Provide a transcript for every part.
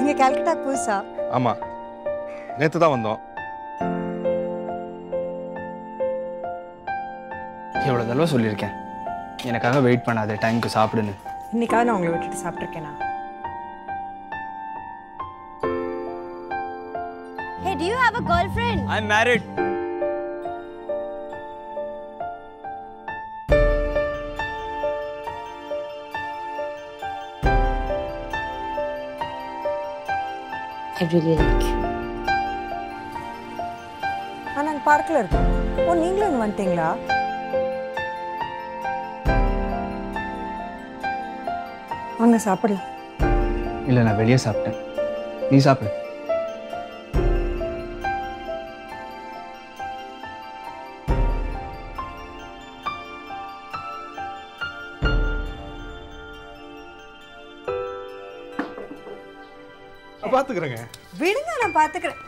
நீங்க கல்கட்டா புதுசா ஆமாம் நேற்று தான் வந்தோம் எவ்வளோ தடவை சொல்லியிருக்கேன் எனக்காக வெயிட் பண்ணாத டைமுக்கு சாப்பிடுன்னு இன்னைக்காவது நான் உங்களை விட்டுட்டு சாப்பிட்ருக்கேனா Hey, do you have a girlfriend? I married I really like you. ஆ நாங்கள் பார்க்கில் இருக்கோம் ஓ நீங்களும் இங்கே வந்துட்டீங்களா வாங்க சாப்பிடலாம் இல்லை நான் வெளியே சாப்பிட்டேன் நீ சாப்பிடு பார்த்துக்குறேங்க விடுங்க நான் பார்த்துக்கிறேன்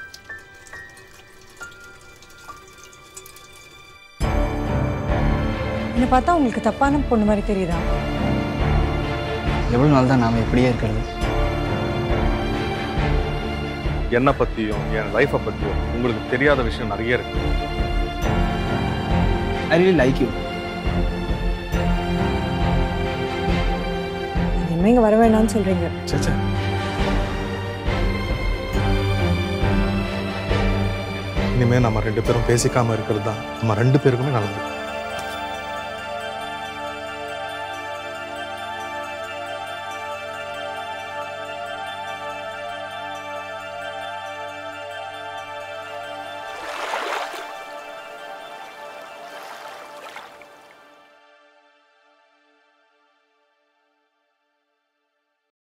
என்னை பார்த்தா உங்களுக்கு தப்பான பொண்ணு மாதிரி தெரியுதா எவ்வளோ நாள் தான் நாம் இப்படியே இருக்கிறது என்னை பற்றியும் என் லைஃப்பை பற்றியும் உங்களுக்கு தெரியாத விஷயம் நிறைய இருக்கு ஐ ரியலி லைக் யூ இனிமே இங்கே வர வேணாம்னு சொல்கிறீங்க சே இனிமேல் நம்ம ரெண்டு பேரும் பேசிக்காம இருக்கிறது தான் நம்ம ரெண்டு பேருக்குமே நல்லது